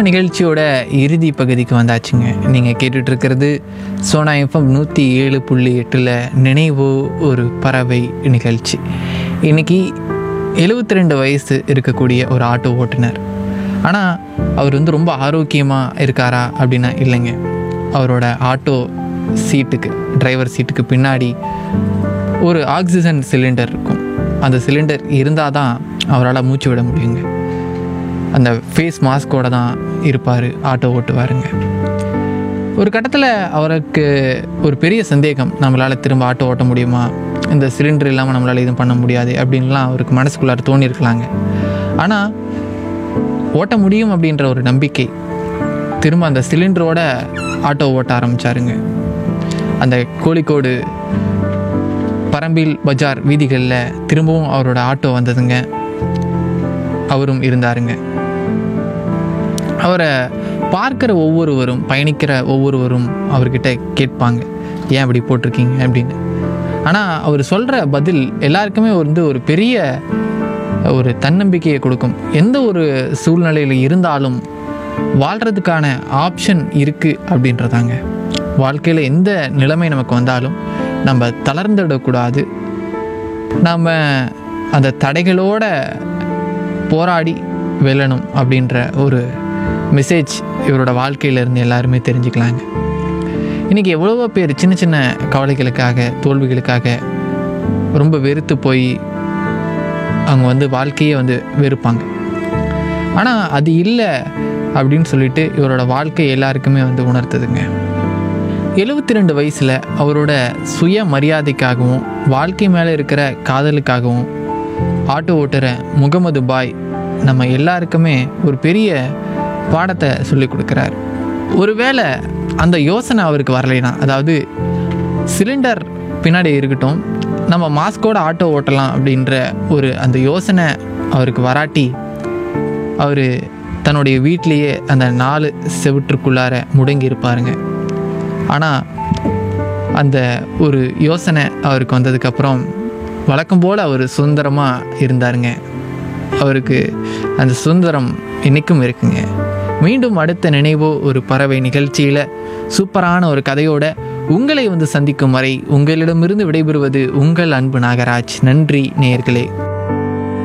நிகழ்ச்சியோட இறுதி பகுதிக்கு வந்தாச்சுங்க நீங்கள் கேட்டுட்டு இருக்கிறது சோனா எஃப்எம் நூற்றி ஏழு புள்ளி எட்டில் நினைவோ ஒரு பறவை நிகழ்ச்சி இன்னைக்கு 72 ரெண்டு வயசு இருக்கக்கூடிய ஒரு ஆட்டோ ஓட்டுநர் ஆனால் அவர் வந்து ரொம்ப ஆரோக்கியமாக இருக்காரா அப்படின்னா இல்லைங்க அவரோட ஆட்டோ சீட்டுக்கு டிரைவர் சீட்டுக்கு பின்னாடி ஒரு ஆக்சிஜன் சிலிண்டர் இருக்கும் அந்த சிலிண்டர் இருந்தால் தான் அவரால் மூச்சு விட முடியுங்க அந்த ஃபேஸ் மாஸ்கோட தான் இருப்பார் ஆட்டோ ஓட்டுவாருங்க ஒரு கட்டத்தில் அவருக்கு ஒரு பெரிய சந்தேகம் நம்மளால் திரும்ப ஆட்டோ ஓட்ட முடியுமா இந்த சிலிண்டர் இல்லாமல் நம்மளால் எதுவும் பண்ண முடியாது அப்படின்லாம் அவருக்கு மனசுக்குள்ளார தோணியிருக்கலாங்க ஆனால் ஓட்ட முடியும் அப்படின்ற ஒரு நம்பிக்கை திரும்ப அந்த சிலிண்டரோட ஆட்டோ ஓட்ட ஆரம்பிச்சாருங்க அந்த கோழிக்கோடு பரம்பில் பஜார் வீதிகளில் திரும்பவும் அவரோட ஆட்டோ வந்ததுங்க அவரும் இருந்தாருங்க அவரை பார்க்குற ஒவ்வொருவரும் பயணிக்கிற ஒவ்வொருவரும் அவர்கிட்ட கேட்பாங்க ஏன் இப்படி போட்டிருக்கீங்க அப்படின்னு ஆனால் அவர் சொல்கிற பதில் எல்லாருக்குமே வந்து ஒரு பெரிய ஒரு தன்னம்பிக்கையை கொடுக்கும் எந்த ஒரு சூழ்நிலையில் இருந்தாலும் வாழ்கிறதுக்கான ஆப்ஷன் இருக்குது அப்படின்றதாங்க வாழ்க்கையில் எந்த நிலைமை நமக்கு வந்தாலும் நம்ம தளர்ந்துடக்கூடாது நம்ம அந்த தடைகளோட போராடி வெல்லணும் அப்படின்ற ஒரு மெசேஜ் இவரோட வாழ்க்கையிலேருந்து எல்லாருமே தெரிஞ்சுக்கலாங்க இன்றைக்கி எவ்வளவோ பேர் சின்ன சின்ன கவலைகளுக்காக தோல்விகளுக்காக ரொம்ப வெறுத்து போய் அவங்க வந்து வாழ்க்கையே வந்து வெறுப்பாங்க ஆனால் அது இல்லை அப்படின்னு சொல்லிட்டு இவரோட வாழ்க்கை எல்லாருக்குமே வந்து உணர்த்துதுங்க எழுபத்தி ரெண்டு வயசில் அவரோட சுய மரியாதைக்காகவும் வாழ்க்கை மேலே இருக்கிற காதலுக்காகவும் ஆட்டோ ஓட்டுற முகமது பாய் நம்ம எல்லாருக்குமே ஒரு பெரிய பாடத்தை சொல்லி கொடுக்குறார் ஒருவேளை அந்த யோசனை அவருக்கு வரலைனா அதாவது சிலிண்டர் பின்னாடி இருக்கட்டும் நம்ம மாஸ்கோட ஆட்டோ ஓட்டலாம் அப்படின்ற ஒரு அந்த யோசனை அவருக்கு வராட்டி அவர் தன்னுடைய வீட்டிலேயே அந்த நாலு செவிற்றுக்குள்ளார முடங்கி இருப்பாருங்க ஆனால் அந்த ஒரு யோசனை அவருக்கு வந்ததுக்கப்புறம் வழக்கம் போல் அவர் சுதந்திரமாக இருந்தாருங்க அவருக்கு அந்த சுதந்திரம் என்றைக்கும் இருக்குங்க மீண்டும் அடுத்த நினைவோ ஒரு பறவை நிகழ்ச்சியில் சூப்பரான ஒரு கதையோட உங்களை வந்து சந்திக்கும் வரை உங்களிடமிருந்து விடைபெறுவது உங்கள் அன்பு நாகராஜ் நன்றி நேயர்களே